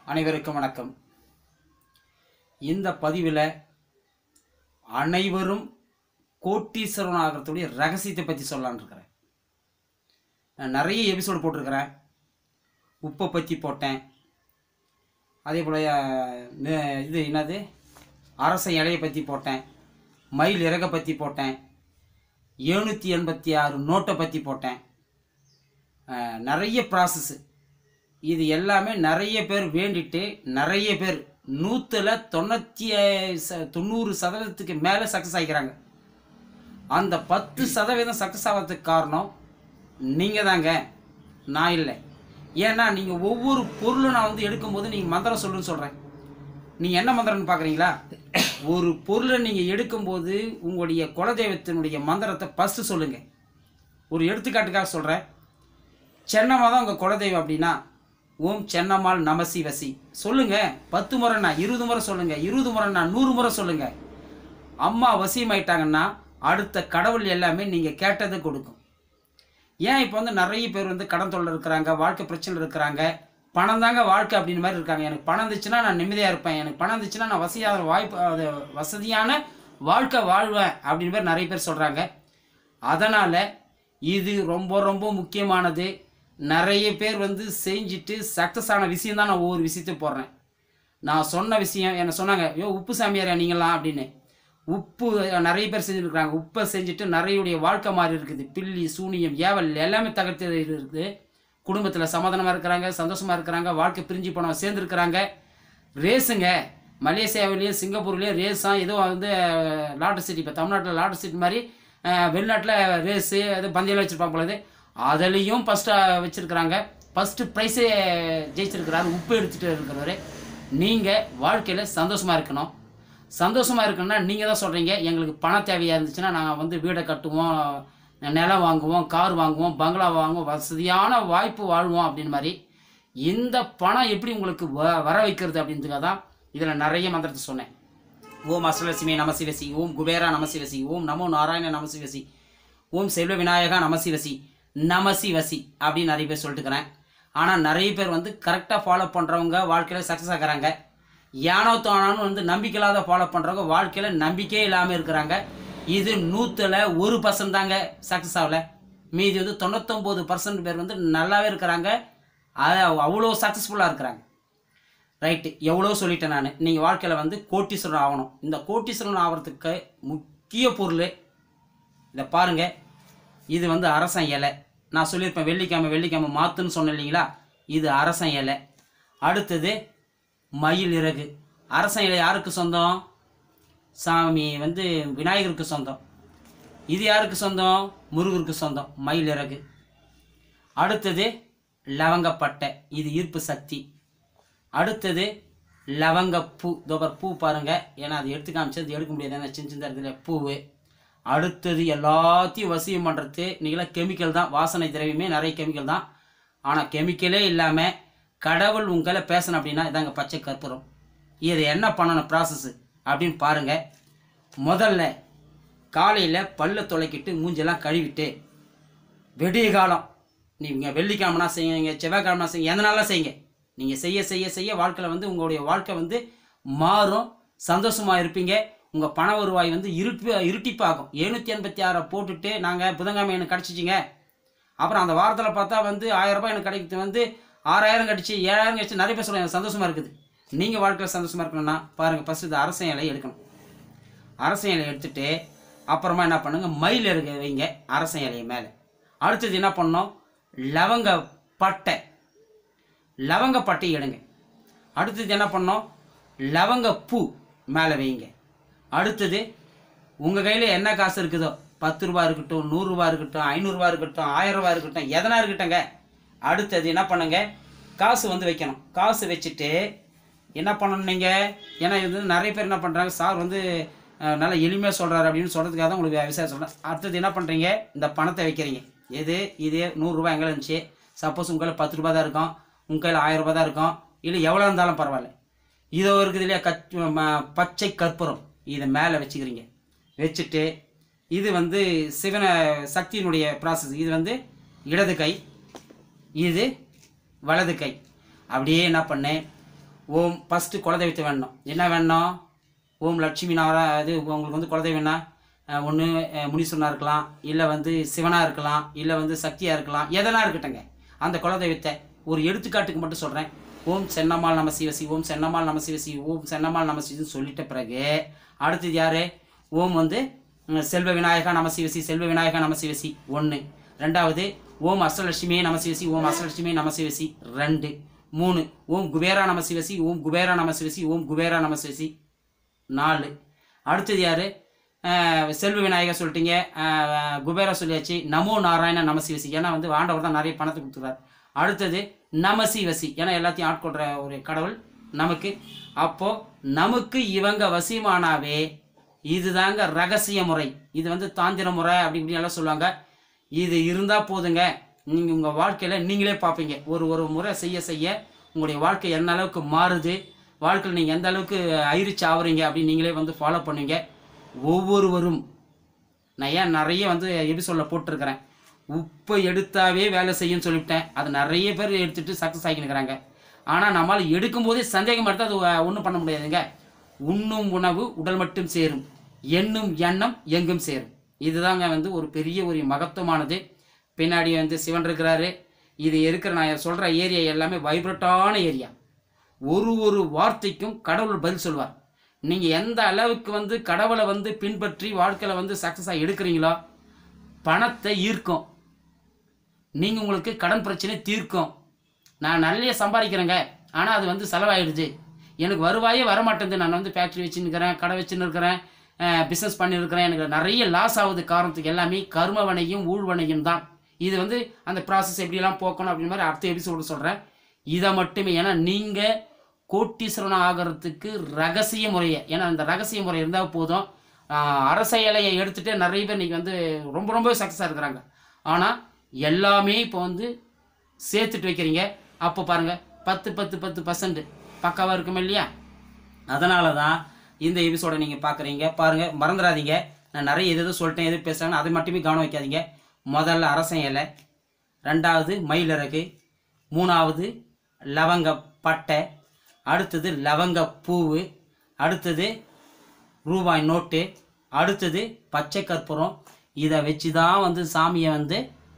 அனைவருக்கும் வணக்கம் இந்த பதிவில் அனைவரும் கோட்டீஸ்வரன் ஆகிறதுடைய ரகசியத்தை பற்றி சொல்லலான்னு இருக்கிறேன் நான் நிறைய எபிசோடு போட்டிருக்கிறேன் உப்பை பற்றி போட்டேன் அதே போல் இது என்னது அரச இலையை பற்றி போட்டேன் மயில் இறகை பற்றி போட்டேன் எழுநூற்றி எண்பத்தி ஆறு நோட்டை பற்றி போட்டேன் அஹ், நிறைய ப்ராசஸ்ஸு இது எல்லாமே நிறைய பேர் வேண்டிட்டு நிறைய பேர் நூற்றில் தொண்ணூற்றி ச- தொண்ணூறு சதவீதத்துக்கு மேலே சக்ஸஸ் ஆகிக்கிறாங்க அந்த பத்து சதவீதம் சக்ஸஸ் ஆகிறதுக்கு காரணம் நீங்கள் தாங்க நான் இல்லை ஏன்னா நீங்கள் ஒவ்வொரு பொருளும் நான் வந்து எடுக்கும்போது நீங்கள் மந்திரம் சொல்லுன்னு சொல்கிறேன் நீங்கள் என்ன மந்திரம்னு பார்க்குறீங்களா ஒரு பொருளை நீங்கள் எடுக்கும்போது உங்களுடைய குலதெய்வத்தினுடைய மந்திரத்தை ஃபஸ்ட்டு சொல்லுங்கள் ஒரு எடுத்துக்காட்டுக்காக சொல்கிறேன் சென்னம்மா தான் உங்கள் குலதெய்வம் அப்படின்னா ஓம் சென்னம்மாள் நமசி வசி சொல்லுங்க பத்து முறைண்ணா இருபது முறை சொல்லுங்க இருபது முறைண்ணா நூறு முறை சொல்லுங்க அம்மா வசியமாயிட்டாங்கன்னா அடுத்த கடவுள் எல்லாமே நீங்கள் கேட்டதை கொடுக்கும் ஏன் இப்போ வந்து நிறைய பேர் வந்து கடன் தொல்லை இருக்கிறாங்க வாழ்க்கை பிரச்சனை இருக்கிறாங்க பணம் தாங்க வாழ்க்கை அப்படின்னு மாதிரி இருக்காங்க எனக்கு பணம் இருந்துச்சுன்னா நான் நிம்மதியாக இருப்பேன் எனக்கு பணம் இருந்துச்சுன்னா நான் வசதியான வாய்ப்பு அது வசதியான வாழ்க்கை வாழ்வேன் அப்படின்னு மாதிரி நிறைய பேர் சொல்கிறாங்க அதனால் இது ரொம்ப ரொம்ப முக்கியமானது நிறைய பேர் வந்து செஞ்சுட்டு சக்ஸஸ் ஆன விஷயம் தான் நான் ஒவ்வொரு விஷயத்தையும் போடுறேன் நான் சொன்ன விஷயம் என்ன சொன்னாங்க ஐயோ உப்பு சாமியாரா நீங்களாம் அப்படின்னு உப்பு நிறைய பேர் செஞ்சுருக்காங்க உப்பை செஞ்சுட்டு நிறையுடைய வாழ்க்கை மாதிரி இருக்குது பில்லி சூனியம் ஏவல் எல்லாமே தகர்த்து இருக்குது குடும்பத்தில் சமாதானமாக இருக்கிறாங்க சந்தோஷமாக இருக்கிறாங்க வாழ்க்கை பிரிஞ்சு போனவங்க சேர்ந்துருக்கிறாங்க ரேஸுங்க மலேசியாவிலேயும் சிங்கப்பூர்லேயும் ரேஸாக ஏதோ வந்து லாட்டரி சீட் இப்போ தமிழ்நாட்டில் லாட்டரி சீட் மாதிரி அஹ், வெளிநாட்டில் ரேஸு அது பந்தயம் வச்சுருப்பாங்க பொழுது அதுலேயும் ஃபஸ்ட்டு வச்சுருக்கிறாங்க ஃபஸ்ட்டு ப்ரைஸே ஜெயிச்சிருக்கிறாரு உப்பு எடுத்துகிட்டு இருக்கிறவர் நீங்கள் வாழ்க்கையில் சந்தோஷமாக இருக்கணும் சந்தோஷமாக இருக்கணும்னா நீங்கள் தான் சொல்கிறீங்க எங்களுக்கு பணம் தேவையாக இருந்துச்சுன்னா நாங்கள் வந்து வீடை கட்டுவோம் நிலம் வாங்குவோம் கார் வாங்குவோம் பங்களா வாங்குவோம் வசதியான வாய்ப்பு வாழ்வோம் அப்படின்னு மாதிரி இந்த பணம் எப்படி உங்களுக்கு வ வர வைக்கிறது அப்படின்றதுக்காக தான் இதில் நிறைய மந்திரத்தை சொன்னேன் ஓம் அஷ்டலட்சுமி நமசிவசி ஓம் குபேரா நமசிவசி ஓம் நமோ நாராயண நமசிவசி ஓம் செல்வ விநாயகா நமசிவசி நமசிவசி அப்படின்னு நிறைய பேர் சொல்லிட்டுக்கிறேன் ஆனால் நிறைய பேர் வந்து கரெக்டாக ஃபாலோ பண்ணுறவங்க வாழ்க்கையில் சக்ஸஸ் ஆகுறாங்க ஏனோ தானான்னு வந்து நம்பிக்கை இல்லாத ஃபாலோ பண்ணுறவங்க வாழ்க்கையில் நம்பிக்கையே இல்லாமல் இருக்கிறாங்க இது நூற்றில் ஒரு பர்சன்ட் தாங்க சக்ஸஸ் ஆகல மீதி வந்து தொண்ணூத்தொம்பது பர்சன்ட் பேர் வந்து நல்லாவே இருக்கிறாங்க அது அவ்வளோ சக்ஸஸ்ஃபுல்லாக இருக்கிறாங்க ரைட்டு எவ்வளோ சொல்லிட்டேன் நான் நீங்கள் வாழ்க்கையில் வந்து கோட்டீஸ்வரன் ஆகணும் இந்த கோட்டீஸ்வரன் ஆகிறதுக்கு முக்கிய பொருள் இதை பாருங்க இது வந்து அரசன் இலை நான் சொல்லியிருப்பேன் வெள்ளிக்கிழமை வெள்ளிக்கிழமை மாற்றுன்னு சொன்னேன் இல்லைங்களா இது அரசன் இலை அடுத்தது மயில் இறகு அரசன் இலை யாருக்கு சொந்தம் சாமி வந்து விநாயகருக்கு சொந்தம் இது யாருக்கு சொந்தம் முருகருக்கு சொந்தம் மயில் இறகு அடுத்தது லவங்கப்பட்டை இது ஈர்ப்பு சக்தி அடுத்தது லவங்கப்பூ தோபர் பூ பாருங்க ஏன்னா அது எடுத்து காமிச்சது எடுக்க முடியாது ஏன்னா சின்ன சின்ன இடத்துல பூவு அடுத்தது எல்லாத்தையும் வசியம் பண்ணுறது நீங்களாம் கெமிக்கல் தான் வாசனை திரவியமே நிறைய கெமிக்கல் தான் ஆனால் கெமிக்கலே இல்லாமல் கடவுள் உங்களை பேசணும் அப்படின்னா இதாங்க பச்சை கற்பூரம் இது என்ன பண்ணணும் ப்ராசஸ்ஸு அப்படின்னு பாருங்க முதல்ல காலையில் பல்ல துளைக்கிட்டு மூஞ்செல்லாம் கழுவிட்டு வெடிய காலம் நீங்கள் வெள்ளிக்கிழமைனா செய்யுங்க செவ்வாய்க்கிழமை செய்யுங்க எந்த நாளாக செய்யுங்க நீங்கள் செய்ய செய்ய செய்ய வாழ்க்கையில் வந்து உங்களுடைய வாழ்க்கை வந்து மாறும் சந்தோஷமாக இருப்பீங்க உங்கள் பண வருவாய் வந்து இருட்டு இருட்டிப்பாகும் எழுநூற்றி எண்பத்தி ஆறை போட்டுட்டு நாங்கள் புதன்கிழமை எனக்கு கிடச்சிச்சிங்க அப்புறம் அந்த வாரத்தில் பார்த்தா வந்து ஆயிரம் ரூபாய் எனக்கு கிடைக்கிறது வந்து ஆறாயிரம் கிடச்சி ஏழாயிரம் கிடச்சி நிறைய பேர் சொல்லுவாங்க எனக்கு சந்தோஷமாக இருக்குது நீங்கள் வாழ்க்கையில் சந்தோஷமாக இருக்கணும்னா பாருங்கள் ஃபஸ்ட்டு இது அரச இலையை எடுக்கணும் அரச இலையை எடுத்துட்டு அப்புறமா என்ன பண்ணுங்க மயில் இறகு வைங்க அரச இலையை மேலே அடுத்தது என்ன பண்ணணும் லவங்க பட்டை லவங்க பட்டை எடுங்க அடுத்தது என்ன பண்ணோம் லவங்க பூ மேலே வைங்க அடுத்தது உங்கள் கையில் என்ன காசு இருக்குதோ பத்து ரூபா இருக்கட்டும் நூறுரூவா இருக்கட்டும் ஐநூறுரூவா இருக்கட்டும் ஆயிரம் ரூபா இருக்கட்டும் எதனா இருக்கட்டுங்க அடுத்தது என்ன பண்ணுங்க காசு வந்து வைக்கணும் காசு வச்சுட்டு என்ன பண்ணணும் நீங்கள் ஏன்னா இது வந்து நிறைய பேர் என்ன பண்ணுறாங்க சார் வந்து அஹ், நல்லா எளிமையாக சொல்கிறாரு அப்படின்னு சொல்கிறதுக்காக தான் உங்களுக்கு விவசாயம் சொல்கிறேன் அடுத்தது என்ன பண்ணுறீங்க இந்த பணத்தை வைக்கிறீங்க எது இது நூறுரூவா எங்கே இருந்துச்சு சப்போஸ் உங்கள் கையில் பத்து ரூபா தான் இருக்கும் உங்கள் கையில் ஆயிரம் ரூபாய் தான் இருக்கும் இல்லை எவ்வளோ இருந்தாலும் பரவாயில்ல இதோ இருக்குது இல்லையா கச் ம- பச்சை கற்பூரம் இதை மேலே வச்சுக்கிறீங்க வச்சுட்டு இது வந்து சிவன சக்தியினுடைய ப்ராசஸ் இது வந்து இடது கை இது வலது கை அப்படியே என்ன பண்ணேன் ஓம் ஃபஸ்ட்டு குலதெய்வத்தை வேணும் என்ன வேணும் ஓம் லட்சுமி நாரா இது உங்களுக்கு வந்து குலதெய்வம்னா ஒன்று முனீஸ்வரனாக இருக்கலாம் இல்லை வந்து சிவனாக இருக்கலாம் இல்லை வந்து சக்தியாக இருக்கலாம் எதெல்லாம் இருக்கட்டுங்க அந்த குலதெய்வத்தை ஒரு எடுத்துக்காட்டுக்கு மட்டும் சொல்கிறேன் ஓம் சென்னம்மாள் நம சிவசி ஓம் சென்னம்மாள் நம சிவசி ஓம் சென்னம்மாள் நம சிவசின்னு சொல்லிட்ட பிறகு அடுத்தது யார் ஓம் வந்து ம், செல்வ விநாயகா நம சிவசி செல்வ விநாயகா நம சிவசி ஒன்று ரெண்டாவது ஓம் அஷ்டலட்சுமியே நம சிவசி ஓம் அஷ்டலட்சுமியே நம சிவசி ரெண்டு மூணு ஓம் குபேரா நம சிவசி ஓம் குபேரா நம சிவசி ஓம் குபேரா நம சிவசி நாலு அடுத்தது யார் செல்வ விநாயகர் சொல்லிட்டீங்க அஹ், குபேரா சொல்லியாச்சு நமோ நாராயண நமசிவசி ஏன்னா வந்து ஆண்டவர் தான் நிறைய பணத்தை கொடுத்துருவார் அடுத்தது நமசிவசி ஏன்னா எல்லாத்தையும் ஆட்கொள்கிற ஒரு கடவுள் நமக்கு அப்போ நமக்கு இவங்க வசியமானாவே இதுதாங்க ரகசிய முறை இது வந்து தாந்திர முறை அப்படி இப்படி எல்லாம் சொல்லுவாங்க இது இருந்தால் போதுங்க நீங்கள் உங்கள் வாழ்க்கையில் நீங்களே பார்ப்பீங்க ஒரு ஒரு முறை செய்ய செய்ய உங்களுடைய வாழ்க்கை என்ன அளவுக்கு மாறுது வாழ்க்கையில் நீங்கள் எந்த அளவுக்கு ஐரிச்சு ஆகுறீங்க அப்படின்னு நீங்களே வந்து ஃபாலோ பண்ணுவீங்க ஒவ்வொருவரும் நான் ஏன் நிறைய வந்து எபிசோடில் போட்டிருக்கிறேன் உப்பை எடுத்தாவே வேலை செய்யும்னு சொல்லிவிட்டேன் அது நிறைய பேர் எடுத்துகிட்டு சக்ஸஸ் ஆகினுக்கிறாங்க ஆனால் நம்மளால் எடுக்கும்போதே சந்தேகம் எடுத்தால் அது ஒன்றும் பண்ண முடியாதுங்க உண்ணும் உணவு உடல் மட்டும் சேரும் எண்ணும் எண்ணம் எங்கும் சேரும் இதுதாங்க வந்து ஒரு பெரிய ஒரு மகத்துவமானது பின்னாடி வந்து சிவன் இருக்கிறாரு இது இருக்கிற நான் சொல்கிற ஏரியா எல்லாமே வைப்ரட்டான ஏரியா ஒரு ஒரு வார்த்தைக்கும் கடவுள் பதில் சொல்வார் நீங்கள் எந்த அளவுக்கு வந்து கடவுளை வந்து பின்பற்றி வாழ்க்கையில் வந்து சக்ஸஸாக எடுக்கிறீங்களோ பணத்தை ஈர்க்கும் நீங்கள் உங்களுக்கு கடன் பிரச்சனை தீர்க்கும் நான் நிறைய சம்பாதிக்கிறேங்க ஆனால் அது வந்து செலவாயிடுது எனக்கு வருவாயே வரமாட்டேங்குது நான் வந்து ஃபேக்ட்ரி வச்சுருக்கிறேன் கடை வச்சுன்னு இருக்கிறேன் பிஸ்னஸ் பண்ணியிருக்கிறேன் எனக்கு நிறைய லாஸ் ஆகுது காரணத்துக்கு எல்லாமே கர்மவனையும் ஊழ்வனையும் தான் இது வந்து அந்த ப்ராசஸ் எப்படிலாம் போக்கணும் அப்படின்ற மாதிரி அடுத்த எபிசோடு சொல்கிறேன் இதை மட்டுமே ஏன்னா நீங்கள் கோட்டீஸ்வரன் ஆகிறதுக்கு ரகசிய முறையை ஏன்னா அந்த ரகசிய முறை இருந்தால் போதும் ஆஹ், அரச இலையை எடுத்துகிட்டு நிறைய பேர் இன்றைக்கி வந்து ரொம்ப ரொம்ப சக்ஸஸாக இருக்கிறாங்க ஆனால் எல்லாமே இப்போ வந்து சேர்த்துட்டு வைக்கிறீங்க அப்போ பாருங்கள் பத்து பத்து பத்து பர்சன்ட் பக்காவாக இருக்கும் இல்லையா அதனால தான் இந்த எபிசோடை நீங்கள் பார்க்குறீங்க பாருங்கள் மறந்துடாதீங்க நான் நிறைய எது எது சொல்லிட்டேன் எது பேசுகிறேன்னு அதை மட்டுமே கவனம் வைக்காதீங்க முதல்ல அரசன் இலை ரெண்டாவது மயிலிறகு மூணாவது லவங்க பட்டை அடுத்தது லவங்க பூவு அடுத்தது ரூபாய் நோட்டு அடுத்தது பச்சை கற்பூரம் இதை வச்சு தான் வந்து சாமியை வந்து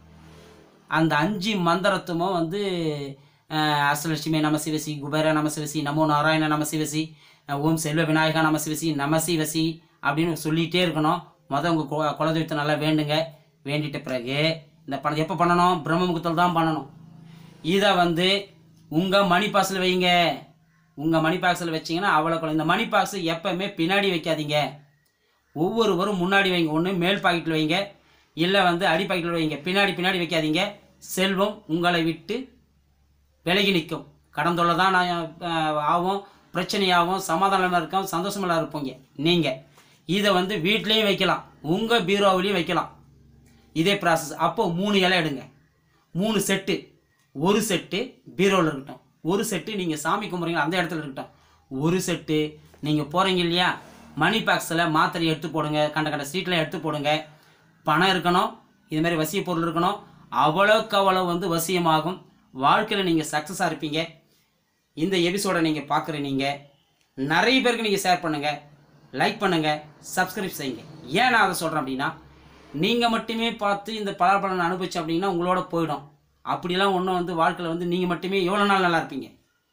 அந்த அஞ்சு மந்திரத்துமும் வந்து அஹ், அஷ்டலட்சுமி நம சிவசி குபேர நம சிவசி நமோ நாராயண நம சிவசி அஹ், ஓம் செல்வ விநாயகா நம சிவசி நம சிவசி அப்படின்னு சொல்லிகிட்டே இருக்கணும் மொதல் உங்கள் குல குலதெய்வத்தை நல்லா வேண்டுங்க வேண்டிட்ட பிறகு இந்த பணம் எப்போ பண்ணணும் பிரம்ம முகூர்த்தத்தில் தான் பண்ணணும் இதை வந்து உங்கள் மணி பாக்ஸில் வைங்க உங்கள் மணி பாக்ஸில் வச்சிங்கன்னா அவ்வளோ இந்த மணி பாக்ஸ் எப்போவுமே பின்னாடி வைக்காதீங்க ஒவ்வொருவரும் முன்னாடி வைங்க ஒன்று மேல் பாக்கெட்டில் வைங்க இல்லை வந்து அடி பாக்கெட்டில் வைங்க பின்னாடி பின்னாடி வைக்காதீங்க செல்வம் உங்களை விட்டு விலகி நிற்கும் கடன் தொல்லை தான் நான் அஹ், ஆகும் பிரச்சனையாகும் சமாதானமாக இருக்கும் சந்தோஷமெல்லாம் இருப்பீங்க நீங்கள் இதை வந்து வீட்லேயும் வைக்கலாம் உங்கள் பீரோவிலையும் வைக்கலாம் இதே ப்ராசஸ் அப்போ மூணு இலை எடுங்க மூணு செட்டு ஒரு செட்டு பீரோவில் இருக்கட்டும் ஒரு செட்டு நீங்கள் சாமி கும்பிட்றீங்க அந்த இடத்துல இருக்கட்டும் ஒரு செட்டு நீங்கள் போகிறீங்க இல்லையா மணி பாக்ஸில் மாத்திரை எடுத்து போடுங்க கண்ட கண்ட ஸ்ட்ரீட்டில் எடுத்து போடுங்க பணம் இருக்கணும் இது மாதிரி வசிய பொருள் இருக்கணும் அவ்வளோக்கு அவ்வளோ வந்து வசியமாகும் வாழ்க்கையில் நீங்கள் சக்ஸஸாக இருப்பீங்க இந்த எபிசோடை நீங்கள் பார்க்குற நீங்கள் நிறைய பேருக்கு நீங்கள் ஷேர் பண்ணுங்கள் லைக் பண்ணுங்கள் சப்ஸ்கிரைப் செய்யுங்க ஏன் நான் அதை சொல்கிறேன் அப்படின்னா நீங்கள் மட்டுமே பார்த்து இந்த பலாப்பழம் அனுபவிச்சு அப்படின்னா உங்களோட போயிடும் அப்படிலாம் ஒன்றும் வந்து வாழ்க்கையில் வந்து நீங்கள் மட்டுமே எவ்வளோ நாள் நல்லா இருப்பீங்க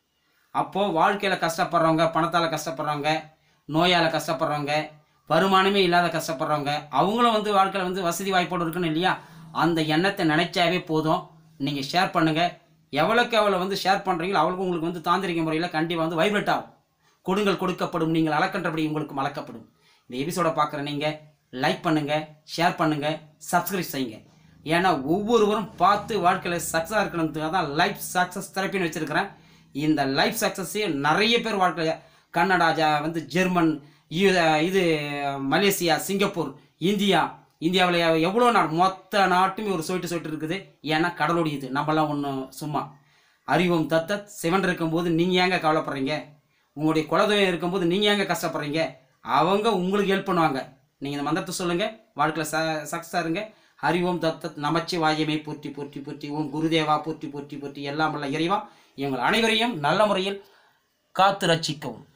அப்போது வாழ்க்கையில் கஷ்டப்படுறவங்க பணத்தால் கஷ்டப்படுறவங்க நோயால் கஷ்டப்படுறவங்க வருமானமே இல்லாத கஷ்டப்படுறவங்க அவங்களும் வந்து வாழ்க்கையில் வந்து வசதி வாய்ப்போடு இருக்கணும் இல்லையா அந்த எண்ணத்தை நினைச்சாவே போதும் நீங்கள் ஷேர் பண்ணுங்கள் எவ்வளோக்கு எவ்வளோ வந்து ஷேர் பண்ணுறீங்களோ அவ்வளோக்கு உங்களுக்கு வந்து தாந்திரிக முறையில் கண்டிப்பாக வந்து வைப்ரேட் ஆகும் கொடுங்கள் கொடுக்கப்படும் நீங்கள் அளக்கின்றபடி உங்களுக்கு மலக்கப்படும் இந்த எபிசோட பார்க்குற நீங்கள் லைக் பண்ணுங்கள் ஷேர் பண்ணுங்கள் சப்ஸ்கிரைப் செய்யுங்க ஏன்னா ஒவ்வொருவரும் பார்த்து வாழ்க்கையில் சக்ஸஸாக இருக்கணுன்றதுக்காக தான் லைஃப் சக்ஸஸ் தெரப்பின்னு வச்சுருக்கிறேன் இந்த லைஃப் சக்ஸஸே நிறைய பேர் வாழ்க்கையில் கன்னடா ஜா- வந்து ஜெர்மன் யு- இது மலேசியா சிங்கப்பூர் இந்தியா இந்தியாவில் எவ்வளோ நாடு மொத்த நாட்டுமே ஒரு சொயிட்டு சொயிட்டு இருக்குது ஏன்னா கடலோடி இது நம்மலாம் ஒன்றும் சும்மா அறிவும் தத்தத் சிவன் இருக்கும்போது நீங்கள் ஏங்க கவலைப்படுறீங்க உங்களுடைய குலதெய்வம் இருக்கும்போது நீங்கள் ஏங்க கஷ்டப்படுறீங்க அவங்க உங்களுக்கு ஹெல்ப் பண்ணுவாங்க நீங்கள் இந்த மந்திரத்தை சொல்லுங்கள் வாழ்க்கையில் ச சக்ஸஸாக இருங்க ஹரி ஓம் தத்தத் நமச்சி வாயமே போற்றி போற்றி போற்றி ஓம் குருதேவா போற்றி போற்றி போற்றி எல்லாம் வல்ல இறைவா எங்கள் அனைவரையும் நல்ல முறையில் காத்து ரட்சிக்கவும்